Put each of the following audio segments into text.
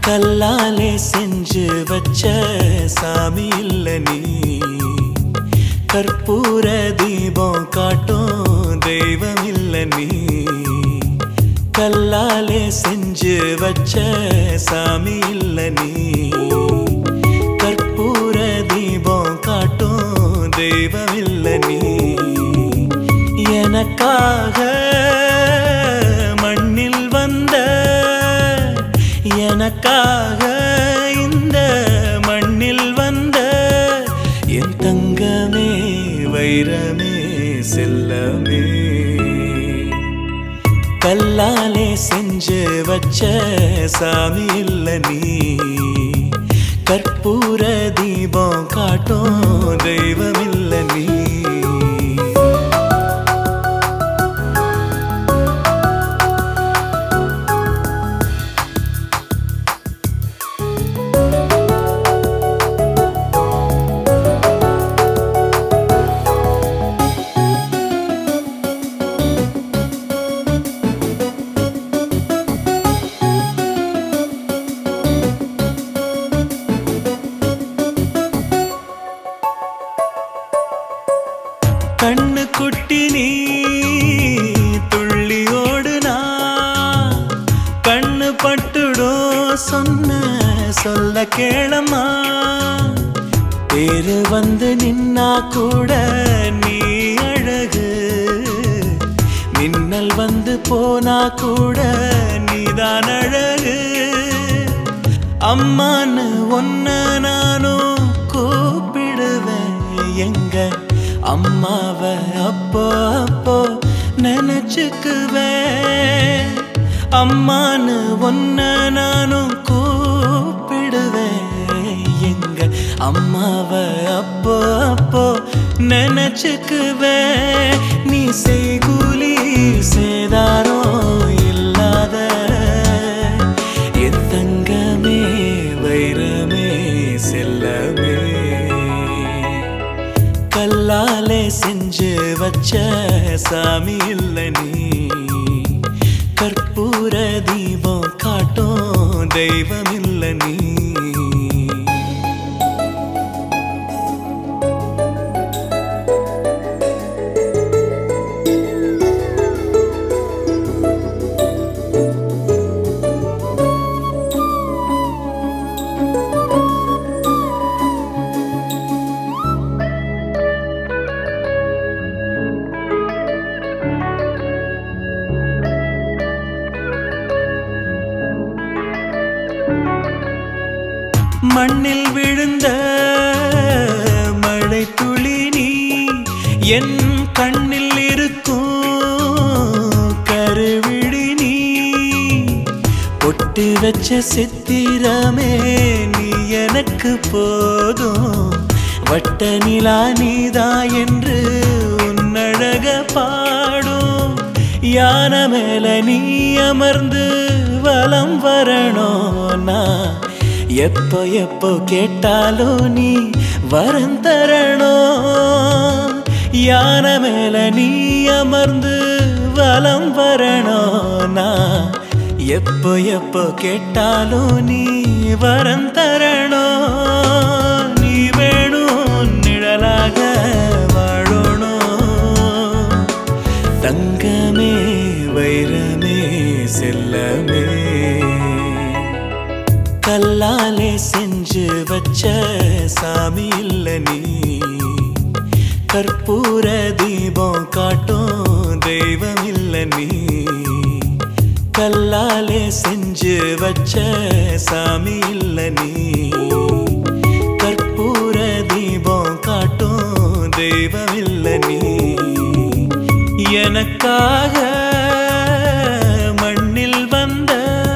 கல்லாலே செஞ்சு வச்ச சாமி இல்ல நீ கற்பூர தீபம் காட்டும் தெய்வம் இல்ல நீ கல்லாலே செஞ்சு வச்ச சாமி இல்ல நீ கற்பூர தீபம் காட்டும் தெய்வம் இல்ல நீ எனக்காக மண்ணில் வந்த எனக்காக இந்த மண்ணில் வந்த என் தங்கமே வைரமே செல்லமே கல்லாலே செஞ்சு வச்ச சாமி இல்ல நீ கற்பூர தீபம் காட்டும் தெய்வம் இல்ல நீ கண்ணு குட்டி நீ துள்ளி ஓடுனா கண்ணு பட்டுடும் சொன்ன சொல்ல கேளம்மா தேரு வந்து நின்னா கூட நீ அழகு மின்னல் வந்து போனா கூட நீதான் அழகு அம்மான்னு ஒன்ன நானும் கூப்பிடுவேன் எங்க அம்மாவ அப்போ அப்போ நினைச்சுக்குவேன் அம்மான்னு ஒன்ன நானும் கூப்பிடுவேன் எங்க அம்மாவ அப்போ அப்போ நினைச்சுக்குவேன் நீ செய்கூலி சேதாரம் இல்லாத என் தங்கமே வைரமே செல்லமே கல்லாலே செஞ்சு வச்ச சாமி இல்ல நீ கற்பூர தீபம் காட்டும் தெய்வம் இல்ல நீ மண்ணில் விழுந்த மழை துளி நீ என் கண்ணில் இருக்கும் கருவிழி நீ பொட்டு வச்ச சித்திரமே நீ எனக்கு போதும் வட்ட நிலா நீதா என்று உன்னழக பாடும் யானை மேல நீ அமர்ந்து வலம் வரணும் நான் எப்போ எப்போ கேட்டாலும் நீ வரம் தரணும் யானை மேல நீ அமர்ந்து வலம் வரணும் நான் எப்போ எப்போ கேட்டாலும் நீ வரம் தரணும் நீ வேணும் நிழலாக வாழணும் தங்கமே வைரமே செல்லமே கல்லாலே செஞ்சு வச்ச சாமி இல்ல நீ கற்பூர தீபம் காட்டும் தெய்வம் இல்ல நீ கல்லாலே செஞ்சு வச்ச சாமி இல்ல நீ கற்பூர தீபம் காட்டும் தெய்வம் இல்ல நீ எனக்காக மண்ணில் வந்த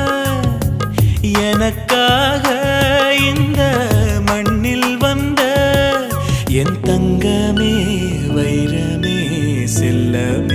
எனக்காக இந்த மண்ணில் வந்த என் தங்கமே வைரமே செல்லமே